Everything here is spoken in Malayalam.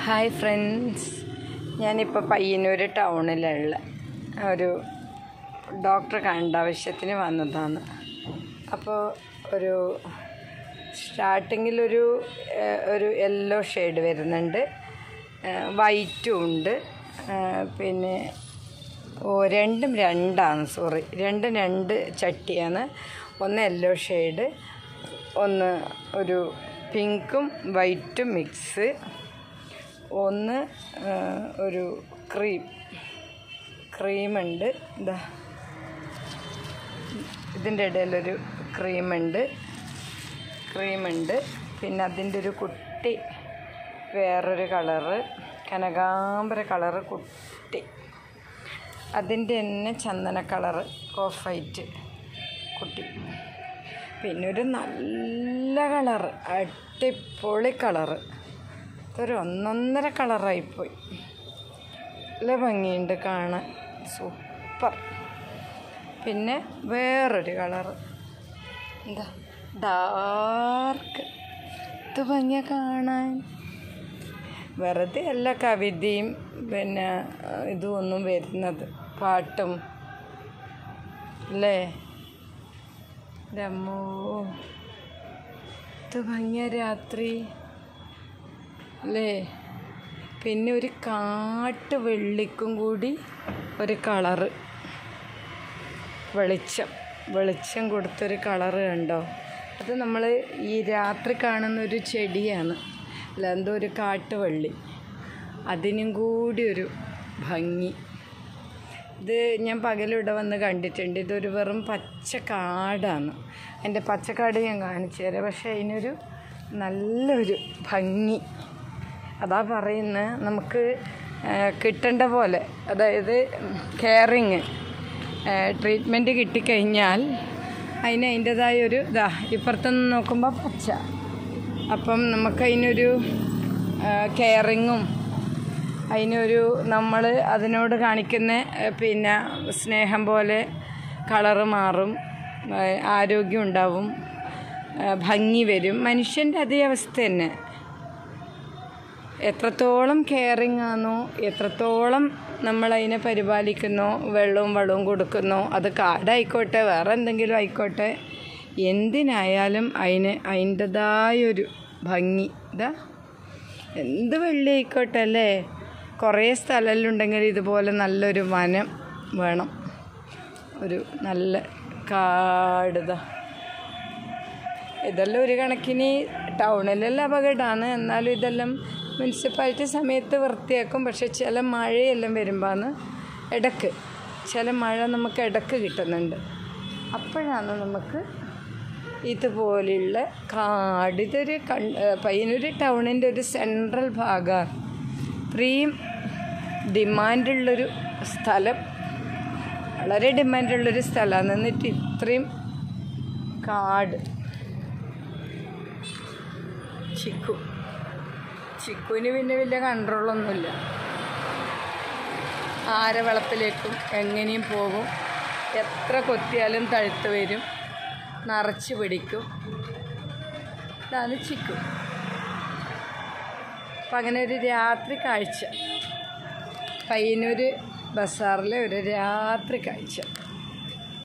ഹായ് ഫ്രണ്ട്സ് ഞാനിപ്പോൾ പയ്യന്നൂർ ടൗണിലുള്ള ഒരു ഡോക്ടറെ കാണേണ്ട ആവശ്യത്തിന് വന്നതാണ് അപ്പോൾ ഒരു സ്റ്റാർട്ടിങ്ങിലൊരു ഏഹ്, ഒരു യെല്ലോ ഷെയ്ഡ് വരുന്നുണ്ട് വൈറ്റും ഉണ്ട് ഏഹ്, പിന്നെ ഓ രണ്ടും രണ്ടാണ് സോറി രണ്ടും രണ്ട് ചട്ടിയാണ് ഒന്ന് യെല്ലോ ഷെയ്ഡ് ഒന്ന് ഒരു പിങ്കും വൈറ്റും മിക്സ് ഒന്ന് ആ, ഒരു ക്രീം ക്രീമുണ്ട് ഇതാ ഇതിൻ്റെ ഇടയിലൊരു ക്രീമുണ്ട് ക്രീമുണ്ട് പിന്നെ അതിൻ്റെ ഒരു കുട്ടി വേറൊരു കളറ് കനകാംബര കളറ് കുട്ടി അതിൻ്റെ തന്നെ ചന്ദന കളറ് ഓഫ് വൈറ്റ് കുട്ടി പിന്നെ ഒരു നല്ല കളറ് അടിപൊളി കളറ് ഇതൊരു ഒന്നൊന്നര കളറായിപ്പോയി നല്ല ഭംഗിയുണ്ട് കാണാൻ സൂപ്പർ പിന്നെ വേറൊരു കളറ് എന്താ ഡാർക്ക് ഇത് ഭംഗിയ കാണാൻ വെറുതെ അല്ല കവിതയും പിന്നെ ഇതും ഒന്നും വരുന്നത് പാട്ടും അല്ലേ രമ്മോ ഇത് ഭംഗിയ രാത്രി അല്ലേ പിന്നെ ഒരു കാട്ട് വെള്ളിക്കും കൂടി ഒരു കളറ് വെളിച്ചം വെളിച്ചം കൊടുത്തൊരു കളറ് കണ്ടോ അത് നമ്മൾ ഈ രാത്രി കാണുന്ന ഒരു ചെടിയാണ് അല്ല എന്തോ ഒരു കാട്ടുവള്ളി അതിനും കൂടി ഒരു ഭംഗി ഇത് ഞാൻ പകലിവിടെ വന്ന് കണ്ടിട്ടുണ്ട് ഇതൊരു വെറും പച്ച കാടാണ് എൻ്റെ പച്ചക്കാട് ഞാൻ കാണിച്ചു തരാം പക്ഷേ അതിനൊരു നല്ലൊരു ഭംഗി അതാ പറയുന്നത് നമുക്ക് ആ, കിട്ടേണ്ട പോലെ അതായത് കെയറിങ് ട്രീറ്റ്മെൻറ്റ് കിട്ടിക്കഴിഞ്ഞാൽ അതിന് അതിൻ്റെതായ ഒരു ഇതാ ഇപ്പുറത്തുനിന്ന് നോക്കുമ്പോൾ പച്ച അപ്പം നമുക്കതിനൊരു കെയറിങ്ങും അതിനൊരു നമ്മൾ അതിനോട് കാണിക്കുന്ന ഏഹ്, പിന്നെ സ്നേഹം പോലെ കളറ് മാറും ഏഹ്, ആരോഗ്യം ഉണ്ടാവും ഏഹ്, ഭംഗി വരും മനുഷ്യൻ്റെ അതേ അവസ്ഥ തന്നെ എത്രത്തോളം കെയറിങ് ആണോ എത്രത്തോളം നമ്മൾ അതിനെ പരിപാലിക്കുന്നോ വെള്ളവും വളവും കൊടുക്കുന്നോ അത് കാടായിക്കോട്ടെ വേറെ എന്തെങ്കിലും ആയിക്കോട്ടെ എന്തിനായാലും അതിന് അതിൻ്റെതായൊരു ഭംഗി ഇതാ എന്ത് വെള്ളി ആയിക്കോട്ടെ അല്ലേ കുറേ സ്ഥലമുണ്ടെങ്കിൽ ഇതുപോലെ നല്ലൊരു വനം വേണം ഒരു നല്ല കാടുതാ ഇതെല്ലാം ഒരു കണക്കിന് ടൗണിലെല്ലാം അപകടമാണ് എന്നാലും ഇതെല്ലാം മുനിസിപ്പാലിറ്റി സമയത്ത് വൃത്തിയാക്കും പക്ഷെ ചില മഴയെല്ലാം വരുമ്പോഴാണ് ഇടക്ക് ചില മഴ നമുക്ക് ഇടക്ക് കിട്ടുന്നുണ്ട് അപ്പോഴാണ് നമുക്ക് ഇതുപോലെയുള്ള കാട് ഇതൊരു കൺ പയ്യന്നൂർ ടൗണിൻ്റെ ഒരു സെൻട്രൽ ഭാഗമാണ് ഇത്രയും ഡിമാൻഡുള്ളൊരു സ്ഥലം വളരെ ഡിമാൻഡുള്ളൊരു സ്ഥലമാണ് എന്നിട്ട് ഇത്രയും കാട് ചിക്കു ചിക്കുവിന് പിന്നെ വലിയ കൺട്രോളൊന്നുമില്ല ആരെ വളപ്പിലേക്കും എങ്ങനെയും പോകും എത്ര കൊത്തിയാലും തഴുത്ത് വരും നിറച്ച് പിടിക്കും ഇതാണ് ചിക്കു അപ്പം അങ്ങനെ ഒരു രാത്രി കാഴ്ച പയ്യന്നൂർ ബസാറിലെ ഒരു രാത്രി കാഴ്ച